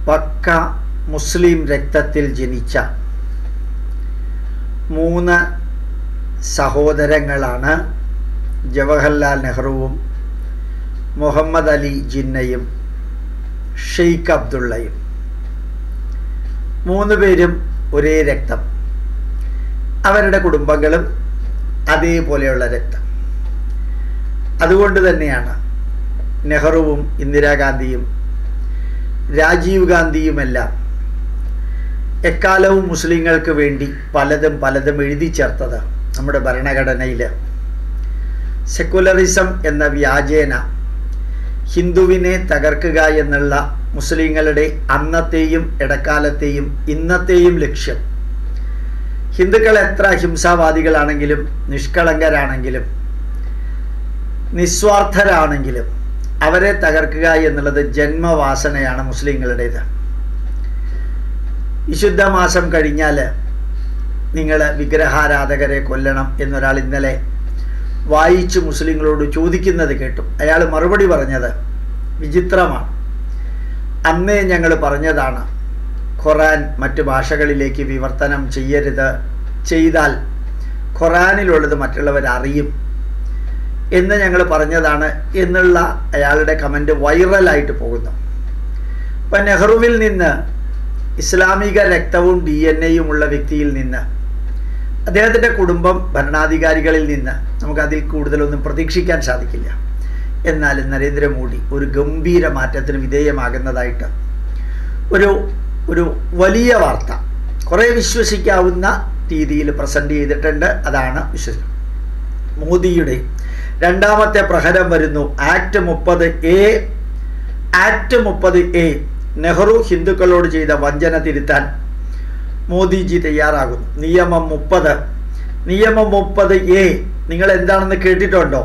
പക്ക മുസ്ലിം രക്തത്തിൽ ജനിച്ച മൂന്ന് സഹോദരങ്ങളാണ് ജവഹർലാൽ നെഹ്റുവും മുഹമ്മദ് അലി ജിന്നയും ഷെയ്ഖ് അബ്ദുള്ളയും മൂന്ന് പേരും ഒരേ രക്തം അവരുടെ കുടുംബങ്ങളും അതേപോലെയുള്ള രക്തം അതുകൊണ്ട് തന്നെയാണ് നെഹ്റുവും ഇന്ദിരാഗാന്ധിയും രാജീവ് ഗാന്ധിയുമെല്ലാം എക്കാലവും മുസ്ലിങ്ങൾക്ക് വേണ്ടി പലതും പലതും എഴുതി ചേർത്തത് നമ്മുടെ ഭരണഘടനയിൽ സെക്കുലറിസം എന്ന വ്യാജേന ഹിന്ദുവിനെ തകർക്കുക എന്നുള്ള മുസ്ലിങ്ങളുടെ അന്നത്തെയും ഇടക്കാലത്തെയും ഇന്നത്തെയും ലക്ഷ്യം ഹിന്ദുക്കൾ എത്ര ഹിംസാവാദികളാണെങ്കിലും നിഷ്കളങ്കരാണെങ്കിലും നിസ്വാർത്ഥരാണെങ്കിലും അവരെ തകർക്കുക എന്നുള്ളത് ജന്മവാസനയാണ് മുസ്ലിങ്ങളുടേത് വിശുദ്ധ മാസം കഴിഞ്ഞാൽ നിങ്ങൾ വിഗ്രഹാരാധകരെ കൊല്ലണം എന്നൊരാൾ ഇന്നലെ വായിച്ച് മുസ്ലിങ്ങളോട് ചോദിക്കുന്നത് കേട്ടു അയാൾ മറുപടി പറഞ്ഞത് വിചിത്രമാണ് അന്നേ ഞങ്ങൾ പറഞ്ഞതാണ് ഖുറാൻ മറ്റു ഭാഷകളിലേക്ക് വിവർത്തനം ചെയ്യരുത് ചെയ്താൽ ഖുറാനിലുള്ളത് മറ്റുള്ളവർ അറിയും എന്ന് ഞങ്ങൾ പറഞ്ഞതാണ് എന്നുള്ള അയാളുടെ കമൻ്റ് വൈറലായിട്ട് പോകുന്നു അപ്പം നെഹ്റുവിൽ നിന്ന് ഇസ്ലാമിക രക്തവും ഡി എൻ എയും ഉള്ള വ്യക്തിയിൽ നിന്ന് അദ്ദേഹത്തിൻ്റെ കുടുംബം ഭരണാധികാരികളിൽ നിന്ന് നമുക്ക് അതിൽ കൂടുതലൊന്നും പ്രതീക്ഷിക്കാൻ സാധിക്കില്ല എന്നാലും നരേന്ദ്രമോദി ഒരു ഗംഭീര മാറ്റത്തിന് വിധേയമാകുന്നതായിട്ട് ഒരു ഒരു വലിയ വാർത്ത കുറേ വിശ്വസിക്കാവുന്ന രീതിയിൽ പ്രസൻറ്റ് ചെയ്തിട്ടുണ്ട് അതാണ് വിശ്വസിക്കുന്നത് മോദിയുടെ രണ്ടാമത്തെ പ്രഹരം വരുന്നു ആക്ട് മുപ്പത് എ ആക്ട് മുപ്പത് എ നെഹ്റു ഹിന്ദുക്കളോട് ചെയ്ത വഞ്ചന തിരുത്താൻ മോദിജി തയ്യാറാകുന്നു നിയമം മുപ്പത് നിയമം മുപ്പത് എ നിങ്ങൾ എന്താണെന്ന് കേട്ടിട്ടുണ്ടോ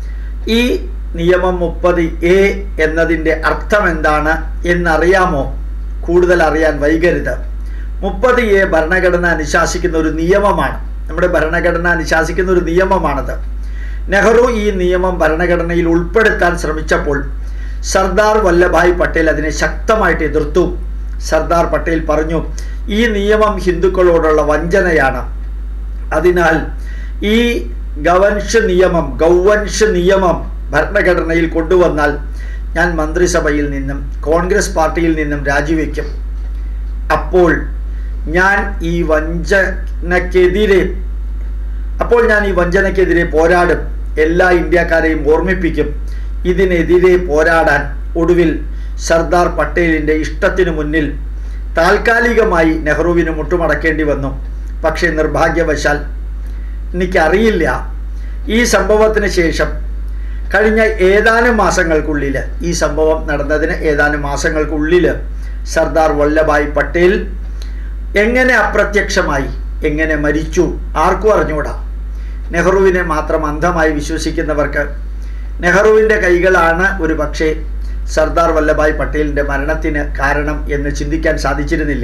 ഈ നിയമം മുപ്പത് എ എന്നതിൻ്റെ അർത്ഥം എന്താണ് എന്നറിയാമോ കൂടുതൽ അറിയാൻ വൈകരുത് മുപ്പത് എ ഭരണഘടന അനുശാസിക്കുന്ന ഒരു നിയമമാണ് നമ്മുടെ ഭരണഘടന അനുശാസിക്കുന്ന ഒരു നിയമമാണത് നെഹ്റു ഈ നിയമം ഭരണഘടനയിൽ ഉൾപ്പെടുത്താൻ ശ്രമിച്ചപ്പോൾ സർദാർ വല്ലഭായ് പട്ടേൽ അതിനെ ശക്തമായിട്ട് എതിർത്തു സർദാർ പട്ടേൽ പറഞ്ഞു ഈ നിയമം ഹിന്ദുക്കളോടുള്ള വഞ്ചനയാണ് അതിനാൽ ഈ ഗവൻഷ് നിയമം ഗൗവൻഷ് നിയമം ഭരണഘടനയിൽ കൊണ്ടുവന്നാൽ ഞാൻ മന്ത്രിസഭയിൽ നിന്നും കോൺഗ്രസ് പാർട്ടിയിൽ നിന്നും രാജിവെക്കും അപ്പോൾ ഞാൻ ഈ വഞ്ചനക്കെതിരെ അപ്പോൾ ഞാൻ ഈ വഞ്ചനക്കെതിരെ പോരാടും എല്ലാ ഇന്ത്യക്കാരെയും ഓർമ്മിപ്പിക്കും ഇതിനെതിരെ പോരാടാൻ ഒടുവിൽ സർദാർ പട്ടേലിൻ്റെ ഇഷ്ടത്തിനു മുന്നിൽ താൽക്കാലികമായി നെഹ്റുവിന് മുട്ടുമടക്കേണ്ടി വന്നു പക്ഷേ നിർഭാഗ്യവശാൽ എനിക്കറിയില്ല ഈ സംഭവത്തിന് ശേഷം കഴിഞ്ഞ ഏതാനും മാസങ്ങൾക്കുള്ളിൽ ഈ സംഭവം നടന്നതിന് ഏതാനും മാസങ്ങൾക്കുള്ളിൽ സർദാർ വല്ലഭായ് പട്ടേൽ എങ്ങനെ അപ്രത്യക്ഷമായി എങ്ങനെ മരിച്ചു ആർക്കും അറിഞ്ഞൂടാ നെഹ്റുവിനെ മാത്രം അന്ധമായി വിശ്വസിക്കുന്നവർക്ക് നെഹ്റുവിൻ്റെ കൈകളാണ് ഒരു പക്ഷേ സർദാർ വല്ലഭായ് പട്ടേലിൻ്റെ മരണത്തിന് കാരണം എന്ന് ചിന്തിക്കാൻ സാധിച്ചിരുന്നില്ല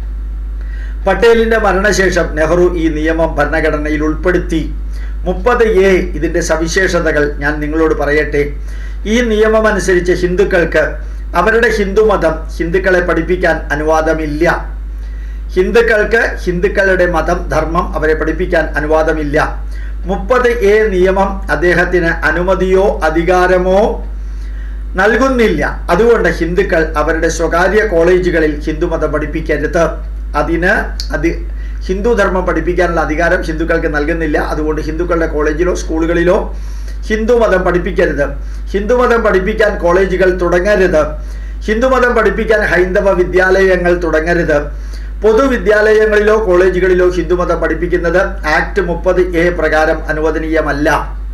പട്ടേലിൻ്റെ മരണശേഷം നെഹ്റു ഈ നിയമം ഭരണഘടനയിൽ ഉൾപ്പെടുത്തി മുപ്പത് എ ഇതിൻ്റെ സവിശേഷതകൾ ഞാൻ നിങ്ങളോട് പറയട്ടെ ഈ നിയമം അനുസരിച്ച് ഹിന്ദുക്കൾക്ക് അവരുടെ ഹിന്ദുമതം ഹിന്ദുക്കളെ പഠിപ്പിക്കാൻ അനുവാദമില്ല ഹിന്ദുക്കൾക്ക് ഹിന്ദുക്കളുടെ മതം ധർമ്മം അവരെ പഠിപ്പിക്കാൻ അനുവാദമില്ല മുപ്പത് എ നിയമം അദ്ദേഹത്തിന് അനുമതിയോ അധികാരമോ നൽകുന്നില്ല അതുകൊണ്ട് ഹിന്ദുക്കൾ അവരുടെ സ്വകാര്യ കോളേജുകളിൽ ഹിന്ദുമതം പഠിപ്പിക്കരുത് അതിന് അത് ഹിന്ദു ധർമ്മം പഠിപ്പിക്കാനുള്ള അധികാരം ഹിന്ദുക്കൾക്ക് നൽകുന്നില്ല അതുകൊണ്ട് ഹിന്ദുക്കളുടെ കോളേജിലോ സ്കൂളുകളിലോ ഹിന്ദുമതം പഠിപ്പിക്കരുത് ഹിന്ദുമതം പഠിപ്പിക്കാൻ കോളേജുകൾ തുടങ്ങരുത് ഹിന്ദുമതം പഠിപ്പിക്കാൻ ഹൈന്ദവ വിദ്യാലയങ്ങൾ തുടങ്ങരുത് പൊതുവിദ്യാലയങ്ങളിലോ കോളേജുകളിലോ ഹിന്ദുമതം പഠിപ്പിക്കുന്നത് ആക്ട് മുപ്പത് എ പ്രകാരം അനുവദനീയമല്ല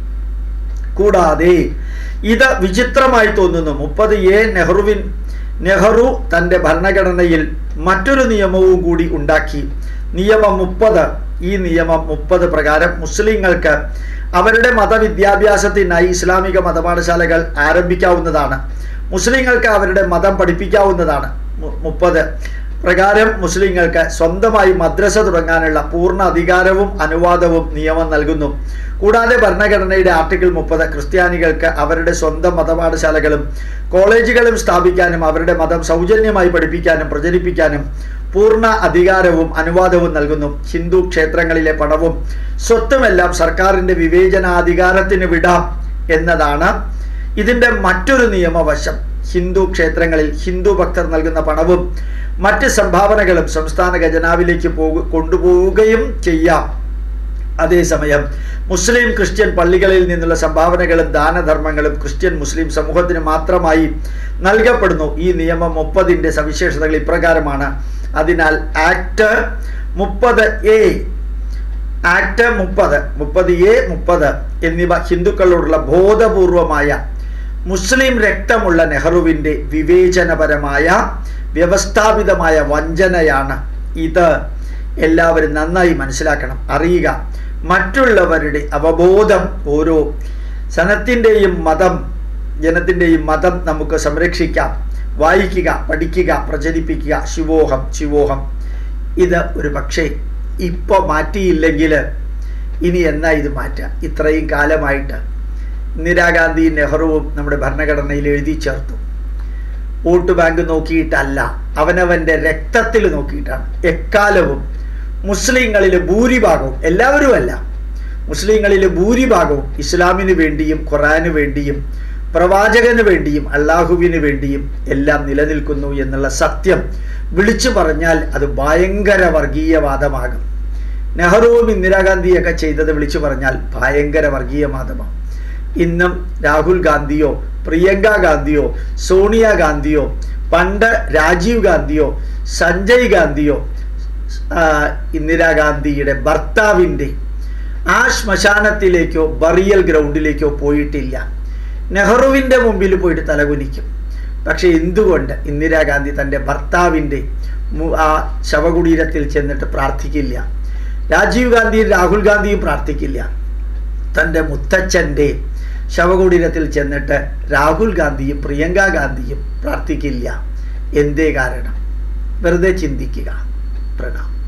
കൂടാതെ ഇത് വിചിത്രമായി തോന്നുന്നു മുപ്പത് എ നെഹ്റുവിൻ നെഹ്റു തൻ്റെ ഭരണഘടനയിൽ മറ്റൊരു നിയമവും കൂടി ഉണ്ടാക്കി നിയമം മുപ്പത് ഈ നിയമം മുപ്പത് പ്രകാരം മുസ്ലിങ്ങൾക്ക് അവരുടെ മതവിദ്യാഭ്യാസത്തിനായി ഇസ്ലാമിക മതപാഠശാലകൾ ആരംഭിക്കാവുന്നതാണ് മുസ്ലിങ്ങൾക്ക് അവരുടെ മതം പഠിപ്പിക്കാവുന്നതാണ് മുപ്പത് പ്രകാരം മുസ്ലിങ്ങൾക്ക് സ്വന്തമായി മദ്രസ തുടങ്ങാനുള്ള പൂർണ്ണ അധികാരവും അനുവാദവും നിയമം നൽകുന്നു കൂടാതെ ഭരണഘടനയുടെ ആർട്ടിക്കിൾ മുപ്പത് ക്രിസ്ത്യാനികൾക്ക് അവരുടെ സ്വന്തം മതപാഠശാലകളും കോളേജുകളും സ്ഥാപിക്കാനും അവരുടെ മതം സൗജന്യമായി പഠിപ്പിക്കാനും പ്രചരിപ്പിക്കാനും പൂർണ്ണ അധികാരവും അനുവാദവും നൽകുന്നു ഹിന്ദു ക്ഷേത്രങ്ങളിലെ പണവും സ്വത്തുമെല്ലാം സർക്കാരിൻ്റെ വിവേചനാധികാരത്തിന് വിടാം എന്നതാണ് ഇതിൻ്റെ മറ്റൊരു നിയമവശം ഹിന്ദു ക്ഷേത്രങ്ങളിൽ ഹിന്ദു ഭക്തർ നൽകുന്ന പണവും മറ്റ് സംഭാവനകളും സംസ്ഥാന ഖജനാവിലേക്ക് പോകു കൊണ്ടുപോവുകയും ചെയ്യാം അതേസമയം മുസ്ലിം ക്രിസ്ത്യൻ പള്ളികളിൽ നിന്നുള്ള സംഭാവനകളും ദാനധർമ്മങ്ങളും ക്രിസ്ത്യൻ മുസ്ലിം സമൂഹത്തിന് മാത്രമായി നൽകപ്പെടുന്നു ഈ നിയമം മുപ്പതിൻ്റെ സവിശേഷതകൾ ഇപ്രകാരമാണ് അതിനാൽ ആക്ട് മുപ്പത് എ ആക്ട് മുപ്പത് മുപ്പത് എ മുപ്പത് എന്നിവ ഹിന്ദുക്കളോടുള്ള ബോധപൂർവമായ മുസ്ലിം രക്തമുള്ള നെഹ്റുവിൻ്റെ വിവേചനപരമായ വ്യവസ്ഥാപിതമായ വഞ്ചനയാണ് ഇത് എല്ലാവരും നന്നായി മനസ്സിലാക്കണം അറിയുക മറ്റുള്ളവരുടെ അവബോധം ഓരോ സനത്തിൻ്റെയും മതം ജനത്തിൻ്റെയും മതം നമുക്ക് സംരക്ഷിക്കാം വായിക്കുക പഠിക്കുക പ്രചരിപ്പിക്കുക ശിവോഹം ശിവോഹം ഇത് ഒരു പക്ഷേ ഇപ്പോൾ മാറ്റിയില്ലെങ്കിൽ ഇനി എന്നാ ഇത് മാറ്റുക ഇത്രയും കാലമായിട്ട് ഇന്ദിരാഗാന്ധിയും നെഹ്റുവും നമ്മുടെ ഭരണഘടനയിൽ എഴുതി ചേർത്തു വോട്ട് ബാങ്ക് നോക്കിയിട്ടല്ല അവനവൻ്റെ രക്തത്തിൽ നോക്കിയിട്ടാണ് എക്കാലവും മുസ്ലിങ്ങളിൽ ഭൂരിഭാഗവും എല്ലാവരും അല്ല മുസ്ലിങ്ങളിൽ ഭൂരിഭാഗവും ഇസ്ലാമിന് വേണ്ടിയും ഖുറാന് വേണ്ടിയും പ്രവാചകന് വേണ്ടിയും അള്ളാഹുവിന് വേണ്ടിയും എല്ലാം നിലനിൽക്കുന്നു എന്നുള്ള സത്യം വിളിച്ചു പറഞ്ഞാൽ അത് ഭയങ്കര വർഗീയവാദമാകും നെഹ്റുവും ഇന്ദിരാഗാന്ധിയൊക്കെ ചെയ്തത് വിളിച്ചു പറഞ്ഞാൽ ഭയങ്കര വർഗീയവാദമാണ് ഇന്നും രാഹുൽ ഗാന്ധിയോ പ്രിയങ്ക ഗാന്ധിയോ സോണിയ ഗാന്ധിയോ പണ്ട് രാജീവ് ഗാന്ധിയോ സഞ്ജയ് ഗാന്ധിയോ ഇന്ദിരാഗാന്ധിയുടെ ഭർത്താവിൻ്റെ ആ ശ്മശാനത്തിലേക്കോ ബറിയൽ ഗ്രൗണ്ടിലേക്കോ പോയിട്ടില്ല നെഹ്റുവിൻ്റെ മുമ്പിൽ പോയിട്ട് തലകുനിക്കും പക്ഷെ എന്തുകൊണ്ട് ഇന്ദിരാഗാന്ധി തൻ്റെ ഭർത്താവിൻ്റെ ആ ശവകുടീരത്തിൽ ചെന്നിട്ട് പ്രാർത്ഥിക്കില്ല രാജീവ് ഗാന്ധിയും രാഹുൽ ഗാന്ധിയും പ്രാർത്ഥിക്കില്ല തൻ്റെ മുത്തച്ഛൻ്റെ ശവകുടീരത്തിൽ ചെന്നിട്ട് രാഹുൽ ഗാന്ധിയും പ്രിയങ്ക ഗാന്ധിയും പ്രാർത്ഥിക്കില്ല എന്തേ കാരണം വെറുതെ ചിന്തിക്കുക പ്രണാം